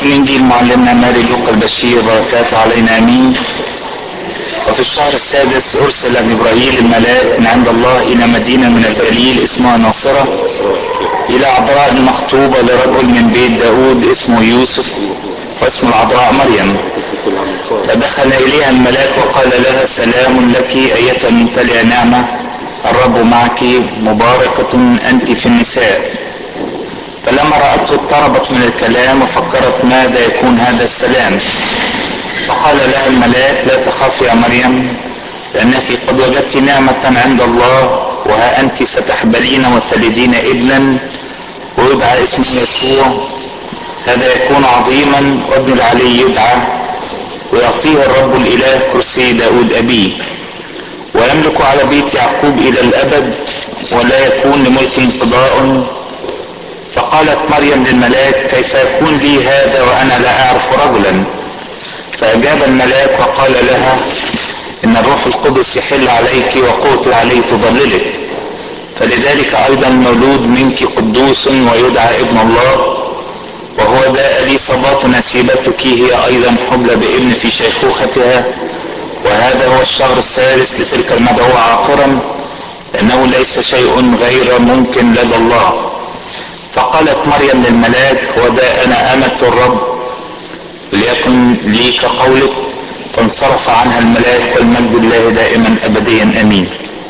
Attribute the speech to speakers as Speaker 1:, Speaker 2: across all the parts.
Speaker 1: الإنجيل معلمنا ماري لوقا البشير بركاته علينا آمين وفي الشهر السادس أرسل جبرائيل الملاك من عند الله إلى مدينة من الجليل اسمها ناصرة إلى عذراء مخطوبة لرجل من بيت داود اسمه يوسف واسم العذراء مريم فدخل إليها الملاك وقال لها سلام لك أيتها الممتلئة نعمة الرب معك مباركة أنت في النساء فلما رأته اضطربت من الكلام وفكرت ماذا يكون هذا السلام فقال لها الملاك لا تخافي يا مريم لأنك قد وجدت نعمة عند الله وها أنت ستحبلين وتلدين ابنا ويدعى اسمه يسوع هذا يكون عظيما وابن العلي يدعى ويعطيه الرب الإله كرسي داود أبيه ويملك على بيت يعقوب إلى الأبد ولا يكون لملك انقضاء فقالت مريم للملاك كيف يكون لي هذا وأنا لا أعرف رجلا فأجاب الملاك وقال لها إن الروح القدس يحل عليك وقوة العلي تضللك فلذلك أيضا المولود منك قدوس ويدعى ابن الله وهو ده أليصابات نسيبتك هي أيضا حبلى بابن في شيخوختها وهذا هو الشهر الثالث لتلك المدعوة عاقرا لأنه ليس شيء غير ممكن لدى الله فقالت مريم للملاك وذا أنا أمة الرب ليكن لي كقولك فانصرف عنها الملاك والمجد الله دائما أبديا أمين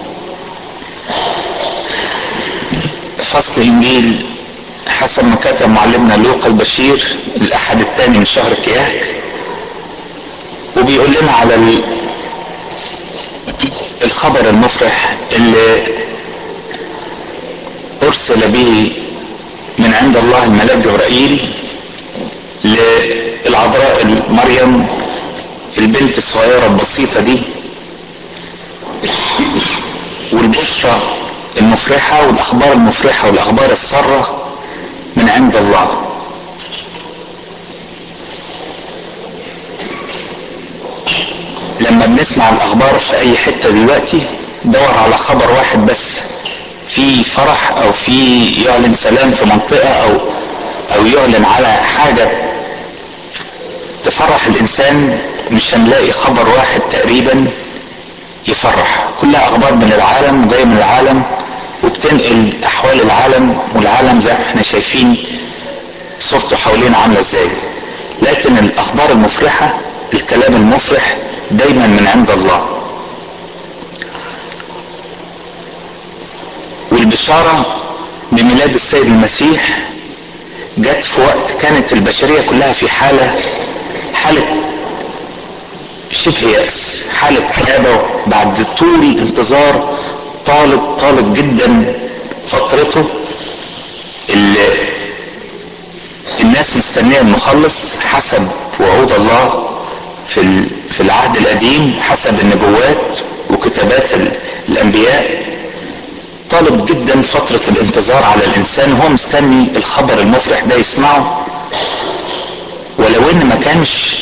Speaker 1: فصل إنجيل حسب ما كتب معلمنا لوقا البشير الأحد الثاني من شهر كياك وبيقول لنا على الخبر المفرح اللي أرسل به من عند الله الملاك جبرائيل للعذراء مريم البنت الصغيرة البسيطة دي والبشرى المفرحة والأخبار المفرحة والأخبار السارة من عند الله لما بنسمع الأخبار في أي حتة دلوقتي دور على خبر واحد بس في فرح أو في يعلن سلام في منطقة أو أو يعلن على حاجة تفرح الإنسان مش هنلاقي خبر واحد تقريبا يفرح كلها أخبار من العالم وجاية من العالم وبتنقل أحوال العالم والعالم زي ما احنا شايفين صورته حوالينا عاملة ازاي لكن الأخبار المفرحة الكلام المفرح دايما من عند الله والبشارة بميلاد السيد المسيح جت في وقت كانت البشرية كلها في حالة حالة شبه يأس حالة كآبة بعد طول انتظار طالب طالب جدا فترته اللي الناس مستنية المخلص حسب وعود الله في في العهد القديم حسب النبوات وكتابات الانبياء طالب جدا فترة الانتظار على الانسان وهو مستني الخبر المفرح ده يسمعه ولو ان ما كانش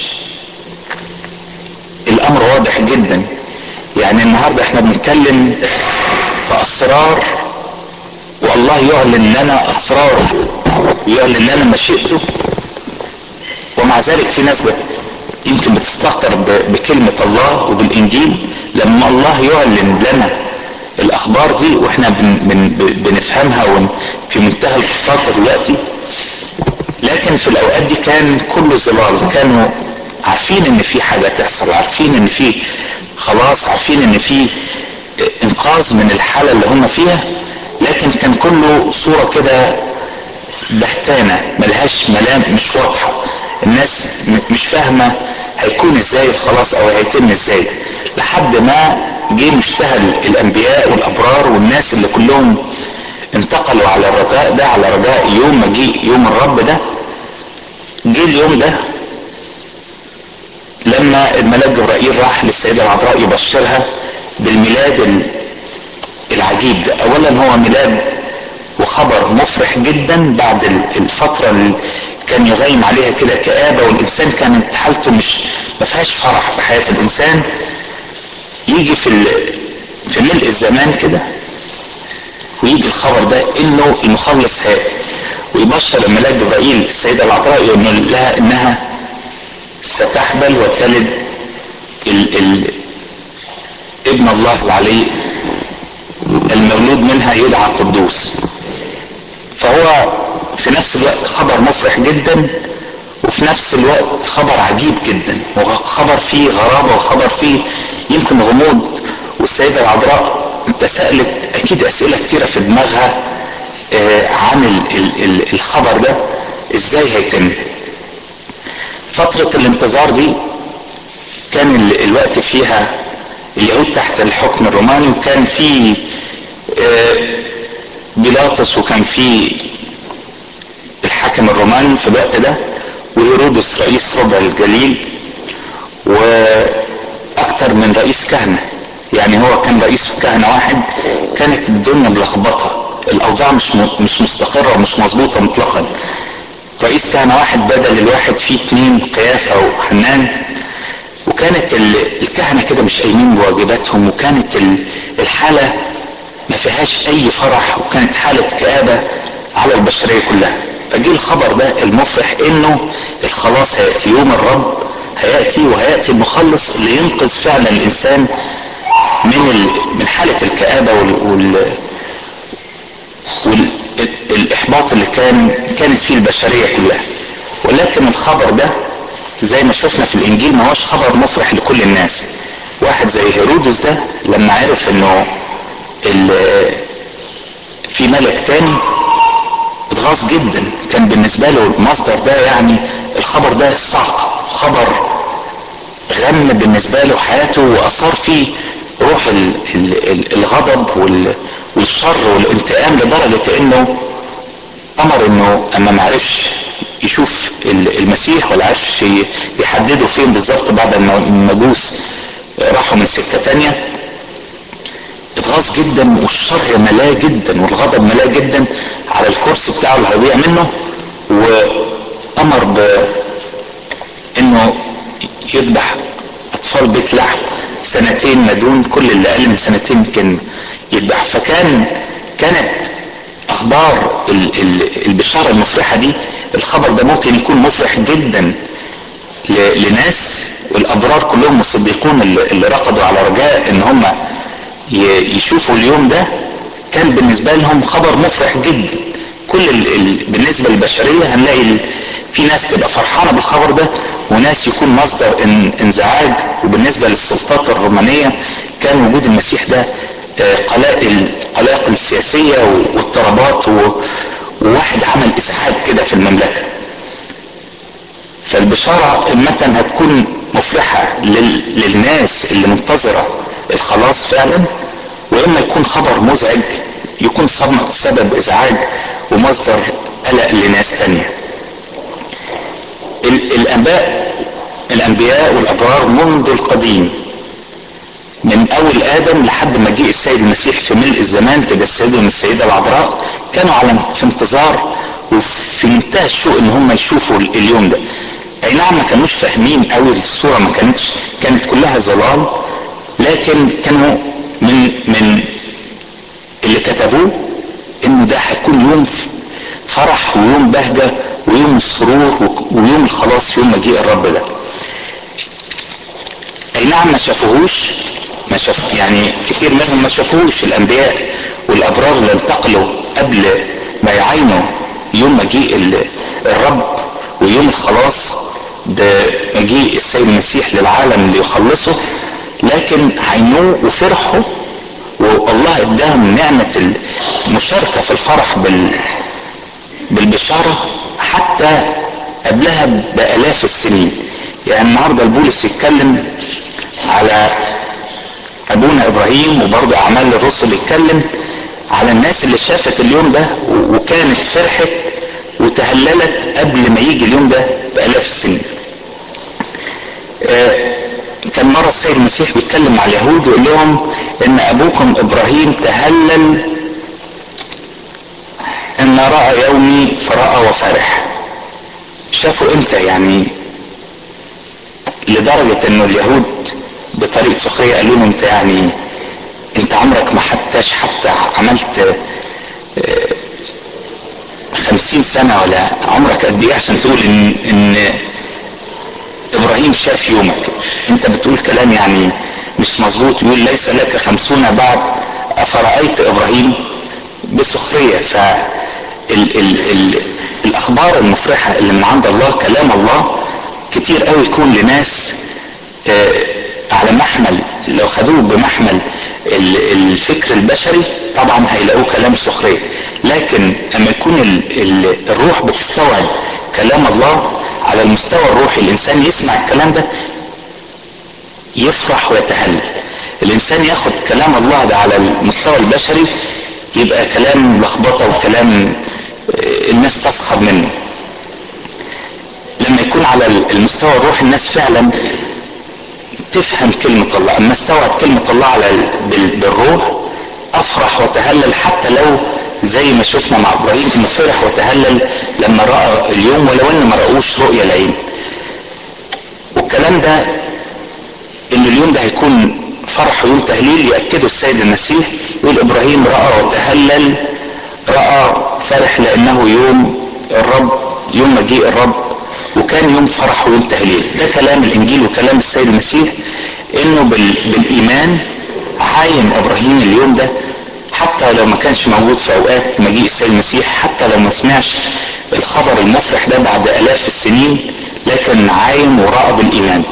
Speaker 1: الامر واضح جدا يعني النهاردة احنا بنتكلم في اسرار والله يعلن لنا اسراره ويعلن لنا مشيئته ومع ذلك في ناس بت يمكن بتستهتر بكلمة الله وبالانجيل لما الله يعلن لنا الاخبار دي واحنا بن بن بنفهمها في منتهى البساطة دلوقتي لكن في الاوقات دي كان كله ظلال كانوا عارفين ان في حاجة تحصل عارفين ان في خلاص عارفين ان في انقاذ من الحالة اللي هم فيها لكن كان كله صورة كده بهتانة ملهاش ملام مش واضحة الناس مش فاهمة هيكون ازاي الخلاص او هيتم ازاي لحد ما جه مشتهى الانبياء والابرار والناس اللي كلهم انتقلوا على الرجاء ده على رجاء يوم ما جه يوم الرب ده جه اليوم ده لما الملاك جبرائيل راح للسيدة العذراء يبشرها بالميلاد العجيب ده اولا هو ميلاد وخبر مفرح جدا بعد الفترة اللي كان يغيم عليها كده كآبة والإنسان كانت حالته مش ما فيهاش فرح في حياة الإنسان يجي في في ملء الزمان كده ويجي الخبر ده إنه المخلص هات ويبشر الملاك جبرائيل السيدة العذراء يقول لها انها ستحبل وتلد ال ال ابن الله العلي المولود منها يدعى قدوس فهو في نفس الوقت خبر مفرح جدا وفي نفس الوقت خبر عجيب جدا وخبر فيه غرابة وخبر فيه يمكن غموض والسيدة العذراء تسألت أكيد أسئلة كتيرة في دماغها عن ال ال الخبر ده ازاي هيتم فترة الانتظار دي كان الوقت فيها اليهود تحت الحكم الروماني وكان في بيلاطس وكان في الحاكم الروماني في الوقت ده وهيرودس رئيس ربع الجليل واكتر من رئيس كهنة يعني هو كان رئيس كهنة واحد كانت الدنيا ملخبطة الاوضاع مش مش مستقرة ومش مظبوطة مطلقا رئيس كهنة واحد بدل الواحد فيه اتنين قيافة وحنان وكانت الكهنة كده مش قايمين بواجباتهم وكانت الحالة ما فيهاش اي فرح وكانت حالة كآبة على البشرية كلها فجي الخبر ده المفرح انه الخلاص هيأتي يوم الرب هيأتي وهيأتي المخلص اللي ينقذ فعلا الانسان من ال... من حالة الكآبة وال... وال... والاحباط اللي كان كانت فيه البشرية كلها ولكن الخبر ده زي ما شفنا في الانجيل ما هوش خبر مفرح لكل الناس واحد زي هيرودس ده لما عرف انه في ملك تاني اتغاظ جدا كان بالنسبه له المصدر ده يعني الخبر ده صعق خبر غم بالنسبه له حياته واثار فيه روح ال ال الغضب والشر والانتقام لدرجه انه امر انه اما ما عرفش يشوف المسيح ولا عرفش يحدده فين بالظبط بعد ما المجوس راحوا من سكه تانيه اتغاظ جدا والشر ملاه جدا والغضب ملاه جدا على الكرسي بتاعه اللي هيضيع منه وامر ب انه يذبح اطفال بيت لحم سنتين ما دون كل اللي اقل من سنتين كان يذبح فكان كانت اخبار ال ال البشاره المفرحه دي الخبر ده ممكن يكون مفرح جدا لناس والابرار كلهم الصديقون اللي رقدوا على رجاء ان هم يشوفوا اليوم ده كان بالنسبة لهم خبر مفرح جدا كل ال ال بالنسبة للبشرية هنلاقي ال في ناس تبقى فرحانة بالخبر ده وناس يكون مصدر ان انزعاج وبالنسبة للسلطات الرومانية كان وجود المسيح ده قلائل قلاقل السياسية واضطرابات وواحد عمل اسعاد كده في المملكة فالبشارة متى هتكون مفرحة لل للناس اللي منتظرة الخلاص فعلا واما يكون خبر مزعج يكون سبب ازعاج ومصدر قلق لناس تانية الانباء الانبياء والابرار منذ القديم من اول ادم لحد ما جه السيد المسيح في ملء الزمان تجسده من السيده العذراء كانوا على في انتظار وفي منتهى الشوق ان هم يشوفوا اليوم ده اي نعم ما كانوش فاهمين قوي الصوره ما كانتش كانت كلها ظلال لكن كانوا من من اللي كتبوه انه ده هيكون يوم فرح ويوم بهجة ويوم السرور ويوم الخلاص يوم مجيء الرب ده اي نعم ما شافوهوش ما شاف يعني كتير منهم ما شافوهوش الانبياء والابرار اللي انتقلوا قبل ما يعينوا يوم مجيء الرب ويوم الخلاص بمجيء السيد المسيح للعالم ليخلصه لكن عينوه وفرحوا والله اداهم نعمة المشاركة في الفرح بال بالبشارة حتى قبلها بآلاف السنين يعني النهاردة البولس يتكلم على أبونا إبراهيم وبرضه أعمال الرسل يتكلم على الناس اللي شافت اليوم ده وكانت فرحت وتهللت قبل ما يجي اليوم ده بآلاف السنين آه كان مرة السيد المسيح بيتكلم مع اليهود ويقول لهم ان ابوكم ابراهيم تهلل ان رأى يومي فرأى وفرح شافوا امتى يعني لدرجة انه اليهود بطريقة سخرية قالوا له انت يعني انت عمرك ما حتىش حتى عملت خمسين سنة ولا عمرك قد ايه عشان تقول ان, إن ابراهيم شاف يومك انت بتقول كلام يعني مش مظبوط يقول ليس لك خمسون بعد افرأيت ابراهيم بسخرية ف ال ال ال الاخبار المفرحة اللي من عند الله كلام الله كتير قوي يكون لناس آه على محمل لو خدوه بمحمل الفكر البشري طبعا هيلاقوه كلام سخرية لكن اما يكون ال ال الروح بتستوعب كلام الله على المستوى الروحي الانسان يسمع الكلام ده يفرح ويتهلل الانسان ياخد كلام الله ده على المستوى البشري يبقى كلام لخبطه وكلام الناس تسخر منه لما يكون على المستوى الروحي الناس فعلا تفهم كلمة الله اما استوعب كلمة الله على بالروح افرح وتهلل حتى لو زي ما شفنا مع ابراهيم انه فرح وتهلل لما راى اليوم ولو انه ما راوش رؤيا العين والكلام ده ان اليوم ده هيكون فرح ويوم تهليل ياكده السيد المسيح يقول ابراهيم راى وتهلل راى فرح لانه يوم الرب يوم مجيء الرب وكان يوم فرح ويوم تهليل ده كلام الانجيل وكلام السيد المسيح انه بالايمان عاين ابراهيم اليوم ده حتى لو ما كانش موجود في اوقات مجيء السيد المسيح حتى لو ما سمعش الخبر المفرح ده بعد الاف السنين لكن عاين وراء بالايمان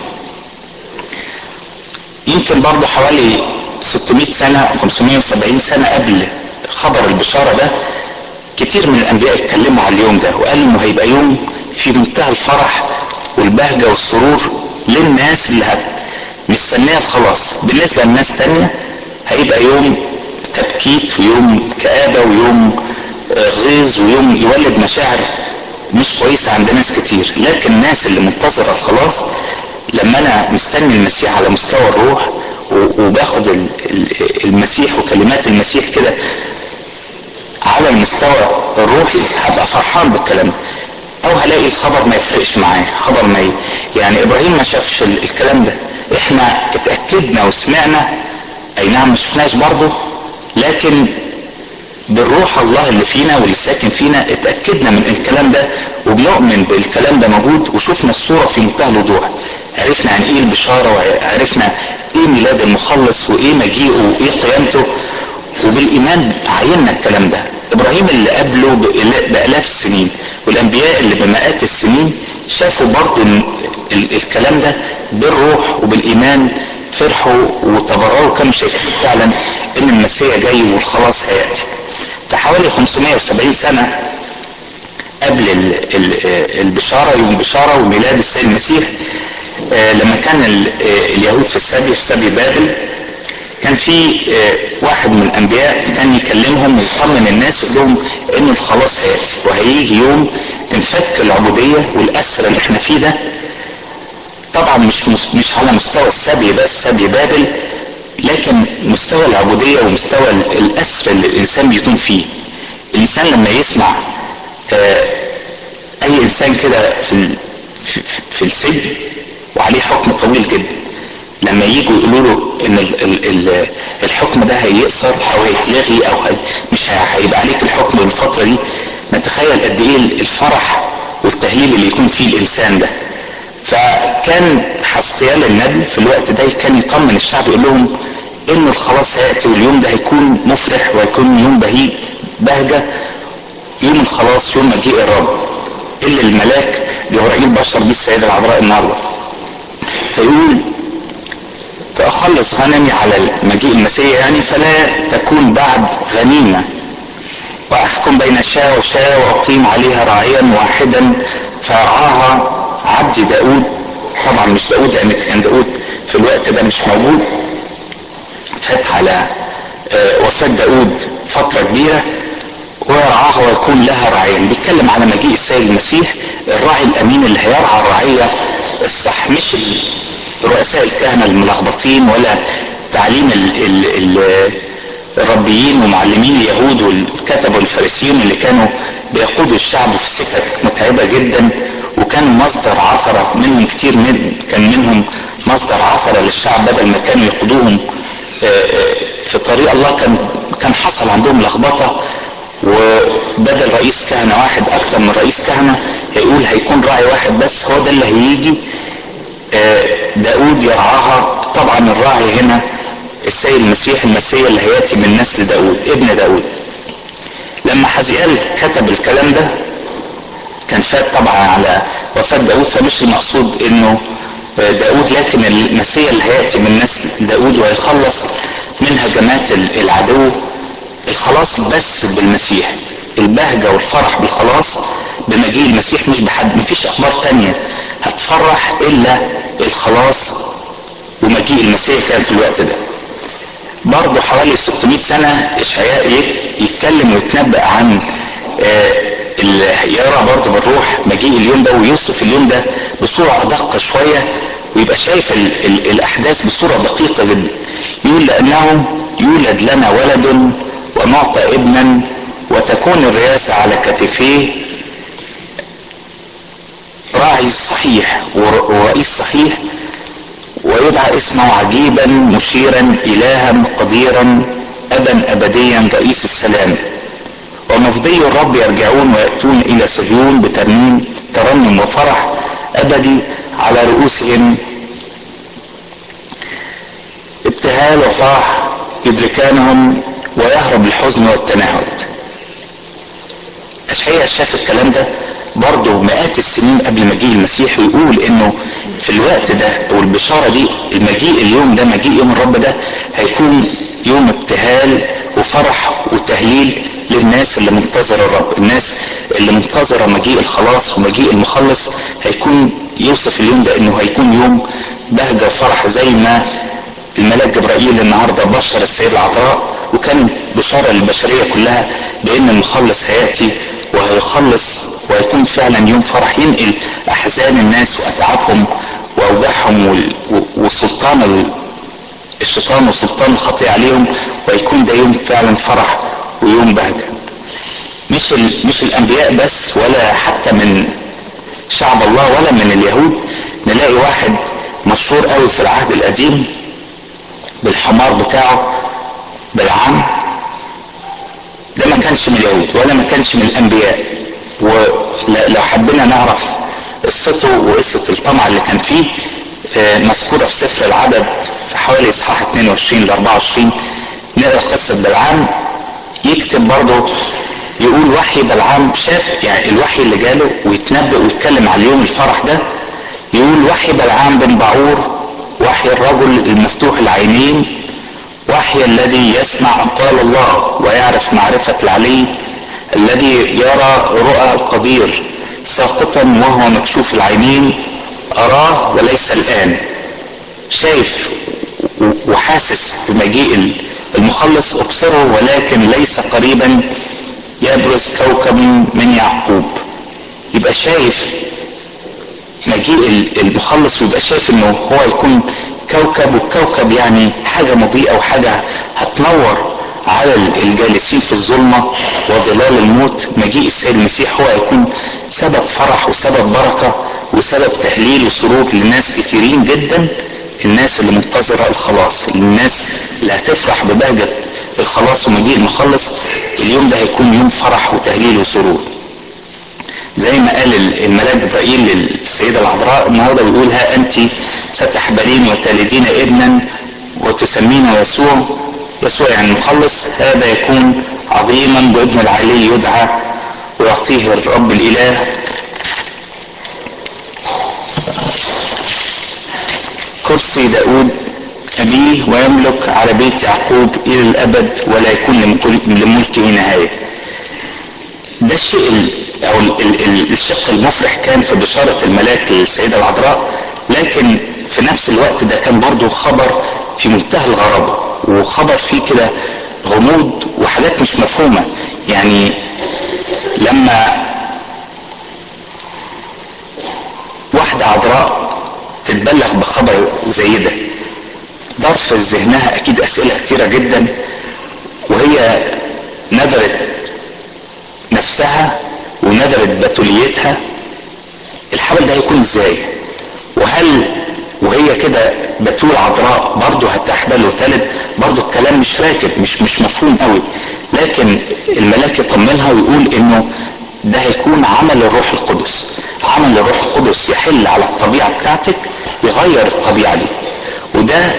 Speaker 1: يمكن برضه حوالي 600 سنة أو 570 سنة قبل خبر البشارة ده كتير من الأنبياء اتكلموا على اليوم ده وقالوا إنه هيبقى يوم في منتهى الفرح والبهجة والسرور للناس اللي مستنية الخلاص بالنسبة لناس تانية هيبقى يوم تبكيت ويوم كآبة ويوم غيظ ويوم يولد مشاعر مش كويسة عند ناس كتير لكن الناس اللي منتظرة الخلاص لما انا مستني المسيح على مستوى الروح وباخد المسيح وكلمات المسيح كده على المستوى الروحي هبقى فرحان بالكلام ده او هلاقي الخبر ما يفرقش معايا خبر ما ي... يعني ابراهيم ما شافش الكلام ده احنا اتاكدنا وسمعنا اي نعم ما شفناش برضه لكن بالروح الله اللي فينا واللي ساكن فينا اتاكدنا من الكلام ده وبنؤمن بالكلام ده موجود وشفنا الصوره في منتهى الوضوح عرفنا عن ايه البشاره وعرفنا ايه ميلاد المخلص وايه مجيئه وايه قيامته وبالايمان عيننا الكلام ده ابراهيم اللي قبله بالاف السنين والانبياء اللي بمئات السنين شافوا برضه الكلام ده بالروح وبالايمان فرحوا وتبرعوا كانوا شايفين فعلا ان المسيح جاي والخلاص هياتي فحوالي 570 سنه قبل ال ال البشاره يوم بشاره وميلاد السيد المسيح لما كان اليهود في السبي في سبي بابل كان في واحد من الانبياء كان يكلمهم ويطمن الناس ويقول لهم ان الخلاص هياتي وهيجي يوم تنفك العبوديه والاسر اللي احنا فيه ده طبعا مش مش على مستوى السبي بس سبي بابل لكن مستوى العبوديه ومستوى الاسر اللي الانسان بيكون فيه الانسان لما يسمع اي انسان كده في في, في السجن وعليه حكم طويل جدا لما يجوا يقولوا له ان ال ال ال الحكم ده هيقصر او هيتلغي او هي مش هيبقى عليك الحكم الفتره دي نتخيل قد ايه الفرح والتهليل اللي يكون فيه الانسان ده فكان حسيال النبي في الوقت ده كان يطمن الشعب يقول لهم ان الخلاص هياتي واليوم ده هيكون مفرح وهيكون يوم بهيج بهجه يوم الخلاص يوم مجيء الرب اللي الملاك جبرائيل بشر بيه السيده العذراء النهارده فيقول فأخلص غنمي على مجيء المسيح يعني فلا تكون بعد غنيمة وأحكم بين شاة وشاة وأقيم عليها راعيا واحدا فرعاها عبدي داود طبعا مش داود لأن كان داود في الوقت ده مش موجود فات على وفاة داود فترة كبيرة ويرعاها ويكون لها راعيا بيتكلم على مجيء السيد المسيح الراعي الأمين اللي هيرعى الرعية الصح مش رؤساء الكهنة الملخبطين ولا تعليم ال ال ال الربيين ومعلمين اليهود والكتب والفارسيين اللي كانوا بيقودوا الشعب في سكك متعبة جدا وكان مصدر عثرة منهم كتير من كان منهم مصدر عثرة للشعب بدل ما كانوا يقودوهم في طريق الله كان كان حصل عندهم لخبطة وبدل رئيس كهنة واحد اكتر من رئيس كهنة هيقول هيكون راعي واحد بس هو ده اللي هيجي داود يرعاها طبعا الراعي هنا السيد المسيح المسيح اللي هياتي من نسل داود ابن داود لما حزيال كتب الكلام ده كان فات طبعا على وفاة داود فمش المقصود انه داود لكن المسيح اللي هياتي من نسل داود وهيخلص من هجمات العدو الخلاص بس بالمسيح البهجة والفرح بالخلاص بمجيء المسيح مش بحد مفيش اخبار تانية هتفرح الا الخلاص ومجيء المسيح كان في الوقت ده برضه حوالي 600 سنة اشعياء يتكلم ويتنبأ عن اللي يرى برضه بالروح مجيء اليوم ده ويوصف اليوم ده بصورة أدق شوية ويبقى شايف ال ال الأحداث بصورة دقيقة جدا يقول لأنه يولد لنا ولد ونعطى ابنا وتكون الرئاسة على كتفيه راعي صحيح ورئيس صحيح ويدعى اسمه عجيبا مشيرا إلها قديرا أبا أبديا رئيس السلام ومفضي الرب يرجعون ويأتون إلى صهيون بترنيم ترنم وفرح أبدي على رؤوسهم ابتهال وفرح يدركانهم ويهرب الحزن والتنهد أشعياء شاف الكلام ده برضه مئات السنين قبل مجيء المسيح ويقول انه في الوقت ده والبشاره دي المجيء اليوم ده مجيء يوم الرب ده هيكون يوم ابتهال وفرح وتهليل للناس اللي منتظره الرب الناس اللي منتظره مجيء الخلاص ومجيء المخلص هيكون يوصف اليوم ده انه هيكون يوم بهجه وفرح زي ما الملاك جبرائيل النهارده بشر السيده العذراء وكان بشاره للبشريه كلها بان المخلص هياتي وهيخلص ويكون فعلا يوم فرح ينقل احزان الناس واتعابهم واوجاعهم وسلطان الشيطان وسلطان الخطيئه عليهم ويكون ده يوم فعلا فرح ويوم بهجه مش مش الانبياء بس ولا حتى من شعب الله ولا من اليهود نلاقي واحد مشهور قوي في العهد القديم بالحمار بتاعه بالعم ده ما كانش من اليهود ولا ما كانش من الانبياء ولو حبينا نعرف قصته وقصه الطمع اللي كان فيه مذكوره في سفر العدد في حوالي اصحاح 22 ل 24 نقرا قصه بلعام يكتب برضه يقول وحي بلعام شاف يعني الوحي اللي جاله ويتنبأ ويتكلم على اليوم الفرح ده يقول وحي بلعام بن بعور وحي الرجل المفتوح العينين وحي الذي يسمع أقوال الله ويعرف معرفة العلي الذي يرى رؤى القدير ساقطا وهو مكشوف العينين أراه وليس الآن شايف وحاسس بمجيء المخلص أبصره ولكن ليس قريبا يبرز كوكب من يعقوب يبقى شايف مجيء المخلص ويبقى شايف انه هو يكون كوكب والكوكب يعني حاجة مضيئة وحاجة هتنور على الجالسين في الظلمة وظلال الموت مجيء السيد المسيح هو يكون سبب فرح وسبب بركة وسبب تهليل وسرور لناس كثيرين جدا الناس اللي منتظرة الخلاص الناس اللي هتفرح ببهجة الخلاص ومجيء المخلص اليوم ده هيكون يوم فرح وتهليل وسرور زي ما قال الملاك جبرائيل للسيدة العذراء النهارده بيقول ها أنت ستحبلين وتلدين ابنا وتسمين يسوع يسوع يعني المخلص هذا يكون عظيما بابن العلي يدعى ويعطيه الرب الإله كرسي داود أبيه ويملك على بيت يعقوب إلى الأبد ولا يكون لملكه نهاية ده الشيء او ال ال ال الشق المفرح كان في بشارة الملاك للسيدة العذراء لكن في نفس الوقت ده كان برضو خبر في منتهى الغرابة وخبر فيه كده غموض وحاجات مش مفهومة يعني لما واحدة عذراء تتبلغ بخبر زي ده دار في ذهنها اكيد اسئلة كتيرة جدا وهي نذرت نفسها ونذرت بتوليتها الحمل ده هيكون ازاي وهل وهي كده بتول عذراء برضه هتحبل وتلد برضه الكلام مش راكب مش مش مفهوم قوي لكن الملاك يطمنها ويقول انه ده هيكون عمل الروح القدس عمل الروح القدس يحل على الطبيعة بتاعتك يغير الطبيعة دي وده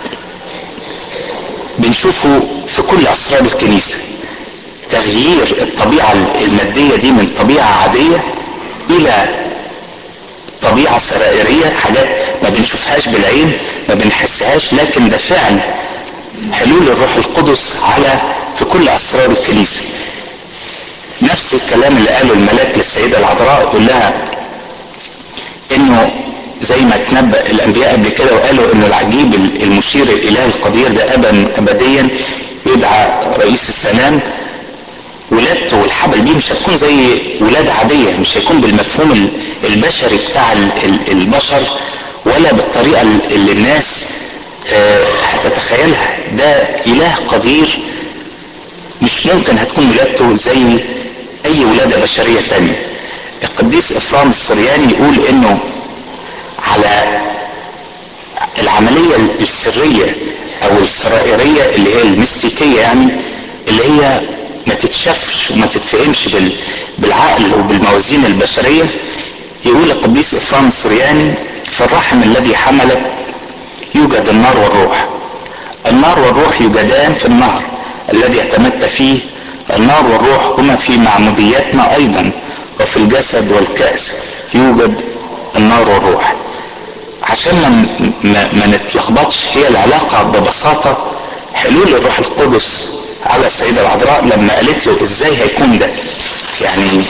Speaker 1: بنشوفه في كل اسرار الكنيسة تغيير الطبيعة المادية دي من طبيعة عادية الى طبيعة سرائرية حاجات ما بنشوفهاش بالعين ما بنحسهاش لكن ده فعل حلول الروح القدس على في كل اسرار الكنيسة نفس الكلام اللي قاله الملاك للسيدة العذراء يقول لها انه زي ما تنبأ الانبياء قبل كده وقالوا انه العجيب المشير الاله القدير ده ابا ابديا يدعى رئيس السلام ولادته والحبل دي مش هتكون زي ولادة عادية مش هيكون بالمفهوم البشري بتاع البشر ولا بالطريقة اللي الناس هتتخيلها ده اله قدير مش ممكن هتكون ولادته زي اي ولادة بشرية تانية القديس افرام السرياني يقول انه على العملية السرية او السرائرية اللي هي الميستيكية يعني اللي هي ما تتشافش وما تتفهمش بالعقل وبالموازين البشرية يقول القديس افرام السرياني في الرحم الذي حملت يوجد النار والروح النار والروح يوجدان في النهر الذي يتمتى فيه النار والروح هما في معمودياتنا ايضا وفي الجسد والكأس يوجد النار والروح عشان ما, ما, ما نتلخبطش هي العلاقة ببساطة حلول الروح القدس على السيدة العذراء لما قالت له ازاي هيكون ده يعني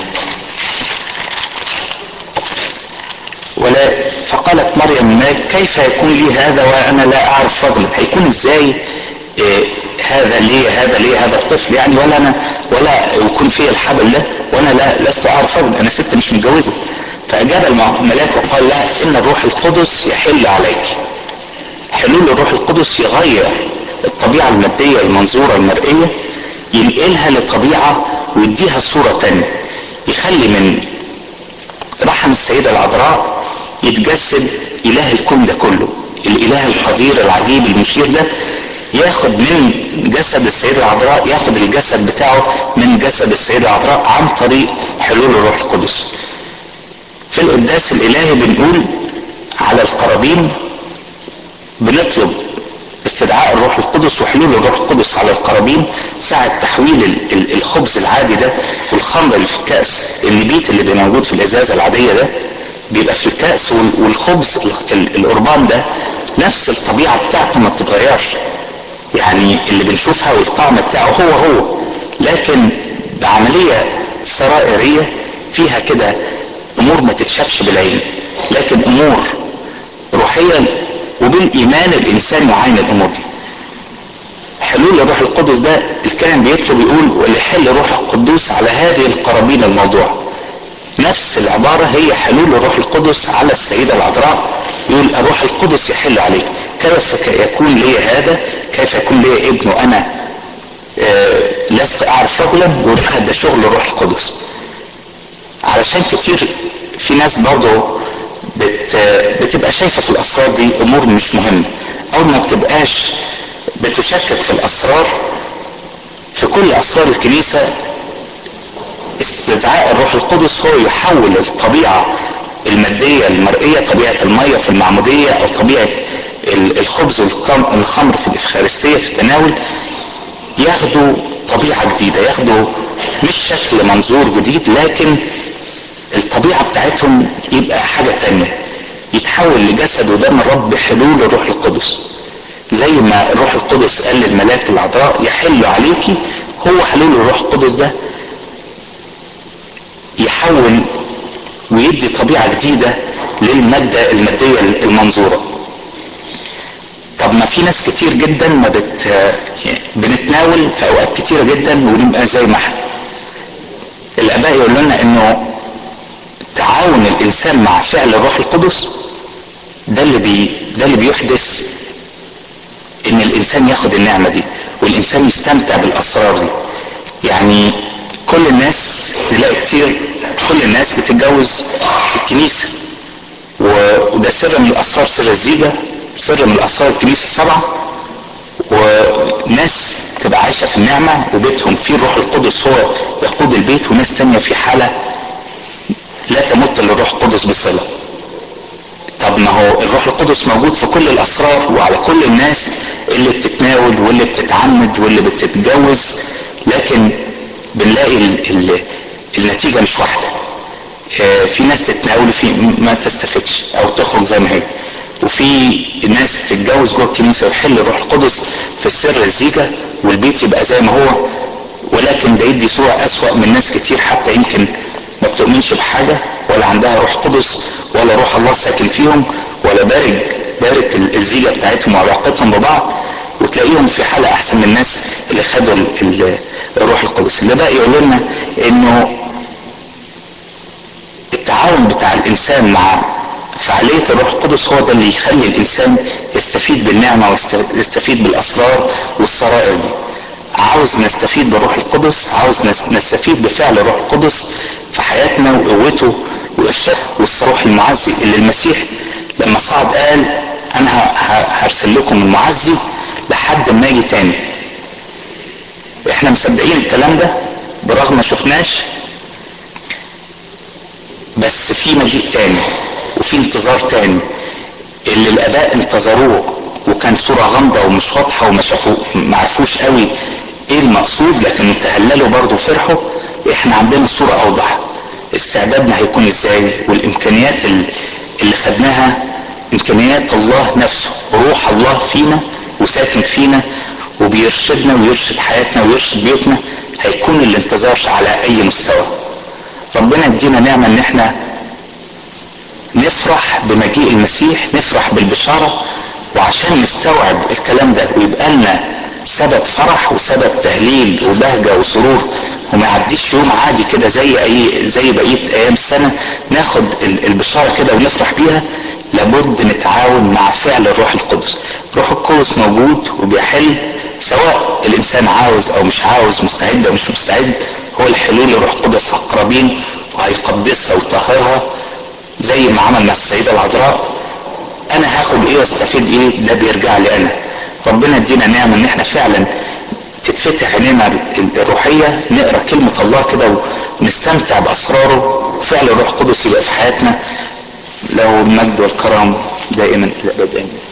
Speaker 1: ولا فقالت مريم مات كيف يكون لي هذا وانا لا اعرف رجلا هيكون ازاي إيه هذا لي هذا لي هذا الطفل يعني ولا انا ولا يكون في الحبل ده وانا لا لست اعرف رجلا انا ست مش متجوزه فاجاب الملاك وقال لها ان الروح القدس يحل عليك حلول الروح القدس يغير الطبيعه الماديه المنظوره المرئيه ينقلها لطبيعه ويديها صوره تانية يخلي من رحم السيده العذراء يتجسد اله الكون ده كله الاله القدير العجيب المشير ده ياخد من جسد السيدة العذراء ياخد الجسد بتاعه من جسد السيدة العذراء عن طريق حلول الروح القدس في القداس الالهي بنقول على القرابين بنطلب استدعاء الروح القدس وحلول الروح القدس على القرابين ساعة تحويل الخبز العادي ده والخمر اللي في الكأس النبيت اللي بيبقى موجود في الازازة العادية ده بيبقى في الكأس والخبز القربان ده نفس الطبيعة بتاعته ما بتتغيرش يعني اللي بنشوفها والطعم بتاعه هو هو لكن بعملية سرائرية فيها كده امور ما تتشافش بالعين لكن امور روحية وبالايمان الانسان يعاين الامور دي حلول الروح القدس ده الكاهن بيطلب يقول ولحل روح القدوس على هذه القرابين الموضوع نفس العبارة هي حلول الروح القدس على السيدة العذراء يقول الروح القدس يحل عليك كيف يكون لي هذا كيف يكون لي ابن وانا آه لست اعرف رجلا يقول ده شغل الروح القدس علشان كتير في ناس برضه بت بتبقى شايفه في الاسرار دي امور مش مهمه او ما بتبقاش بتشكك في الاسرار في كل اسرار الكنيسه استدعاء الروح القدس هو يحول الطبيعه الماديه المرئيه طبيعه الميه في المعموديه او طبيعه الخبز والخمر في الافخارستيه في التناول ياخدوا طبيعه جديده ياخدوا مش شكل منظور جديد لكن الطبيعه بتاعتهم يبقى حاجه تانية يتحول لجسد ودم الرب بحلول الروح القدس زي ما الروح القدس قال للملاك العذراء يحل عليكي هو حلول الروح القدس ده يحول ويدي طبيعه جديده للماده الماديه المنظوره طب ما في ناس كتير جدا ما بت بنتناول في اوقات كتيره جدا ونبقى زي ما احنا الاباء يقولوا لنا انه تعاون الانسان مع فعل الروح القدس ده اللي بي ده اللي بيحدث ان الانسان ياخد النعمه دي والانسان يستمتع بالاسرار دي يعني كل الناس نلاقي كتير كل الناس بتتجوز في الكنيسه وده سر من الاسرار سر الزيجه سر من الاسرار الكنيسه السبعه ناس تبقى عايشة في النعمة وبيتهم فيه الروح القدس هو يقود البيت وناس تانية في حالة لا تمت للروح القدس بصلة طب ما هو الروح القدس موجود في كل الاسرار وعلى كل الناس اللي بتتناول واللي بتتعمد واللي بتتجوز لكن بنلاقي ال ال النتيجة مش واحدة اه في ناس تتناول وفي ما تستفدش او تخرج زي ما هي وفي ناس تتجوز جوه الكنيسة ويحل الروح القدس في السر الزيجة والبيت يبقى زي ما هو ولكن ده يدي صورة اسوأ من ناس كتير حتى يمكن ما بتؤمنش بحاجة ولا عندها روح قدس ولا روح الله ساكن فيهم ولا بارك بارك الزيجة بتاعتهم وعلاقتهم ببعض وتلاقيهم في حالة احسن من الناس اللي خدوا الروح القدس اللي بقى يقول لنا انه التعاون بتاع الانسان مع فعالية الروح القدس هو ده اللي يخلي الانسان يستفيد بالنعمة ويستفيد بالاسرار والسرائر دي عاوز نستفيد بالروح القدس عاوز نستفيد بفعل الروح القدس في حياتنا وقوته وارشاده والصروح المعزي اللي المسيح لما صعد قال انا هرسل لكم المعزي لحد ما اجي تاني احنا مصدقين الكلام ده برغم ما شفناش بس في مجيء تاني وفي انتظار تاني اللي الاباء انتظروه وكان صوره غامضه ومش واضحه وما شافوه ما عرفوش قوي ايه المقصود لكن تهللوا برضه فرحوا احنا عندنا صوره اوضح استعدادنا هيكون ازاي والامكانيات اللي خدناها امكانيات الله نفسه روح الله فينا وساكن فينا وبيرشدنا ويرشد حياتنا ويرشد بيوتنا هيكون الانتظار على اي مستوى ربنا يدينا نعمة ان احنا نفرح بمجيء المسيح نفرح بالبشارة وعشان نستوعب الكلام ده ويبقى لنا سبب فرح وسبب تهليل وبهجة وسرور وما يعديش يوم عادي كده زي اي زي بقيه ايام السنه ناخد البشاره كده ونفرح بيها لابد نتعاون مع فعل الروح القدس الروح القدس موجود وبيحل سواء الانسان عاوز او مش عاوز مستعد او مش مستعد هو الحلول الروح القدس اقربين وهيقدسها ويطهرها زي ما عمل مع السيده العذراء انا هاخد ايه واستفيد ايه ده بيرجع لي انا ربنا يدينا نعمه ان احنا فعلا تتفتح عينينا الروحية نقرا كلمة الله كده ونستمتع بأسراره وفعل الروح القدس يبقى في حياتنا له المجد والكرم دائما إلى أبد آمين